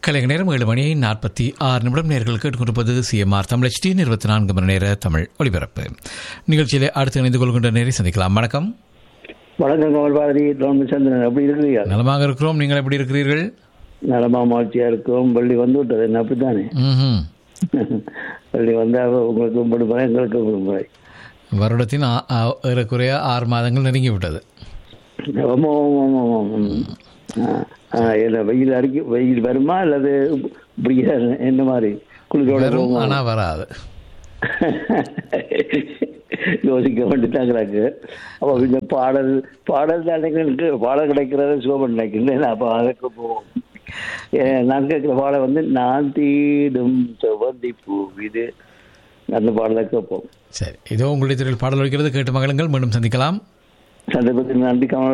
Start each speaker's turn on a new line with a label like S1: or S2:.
S1: கலைஞர் நேரம் ஏழு மணி நாற்பத்தி ஆறு நிமிடம் நேர்கள் கேட்டுக்கொண்டிருப்பது சிஎம்ஆர் தமிழ் டி இருபத்தி நான்கு மணி நேர தமிழ் ஒளிபரப்பு நிகழ்ச்சியிலே அடுத்து இணைந்து கொள்கின்ற நேரை சந்திக்கலாம் வணக்கம்
S2: வணக்கம் கமல் பாரதி சந்திரன் எப்படி இருக்கிறீங்க
S1: நலமாக இருக்கிறோம் நீங்கள் எப்படி இருக்கிறீர்கள்
S2: நலமா மகிழ்ச்சியா இருக்கும் பள்ளி வந்து விட்டது என்ன அப்படித்தானே
S1: ம்ஹும்.
S2: பள்ளி வந்தா உங்களுக்கு விடுமுறை எங்களுக்கு விடுமுறை
S1: வருடத்தின் ஆ- ஆ- ஏறக்குறைய ஆறு மாதங்கள் நெருங்கி விட்டது
S2: ஆமா, ஆமா, ஆமா, ஆமா. ம். ஆ, ஆ, என்ன வெயில் அடிக்க வெயில் வருமா அல்லது இப்படி என்ன மாதிரி குளிரோட
S1: வரும்
S2: போகுமா?
S1: ஆனால் வராது
S2: யோசிக்க வேண்டியதாங்கிறாங்க அப்போ இந்த பாடல் பாடல் தான் எனக்கு பாடல் கிடைக்கிறது சுகமன் நினைக்கிறேன் அப்போ அதுக்கு போவோம் ஏ, நான் கேட்குற பாடல் வந்து நான் தீடும் செவ்வந்தி பூ இது அந்த பாடலை கேட்போம்
S1: சரி இதோ உங்களுடைய திரையில் பாடல் வைக்கிறது கேட்டு மகளுங்கள் மீண்டும் சந்திக்கலாம்
S2: சந்தர்ப்பத்தில் நன்றி கமல்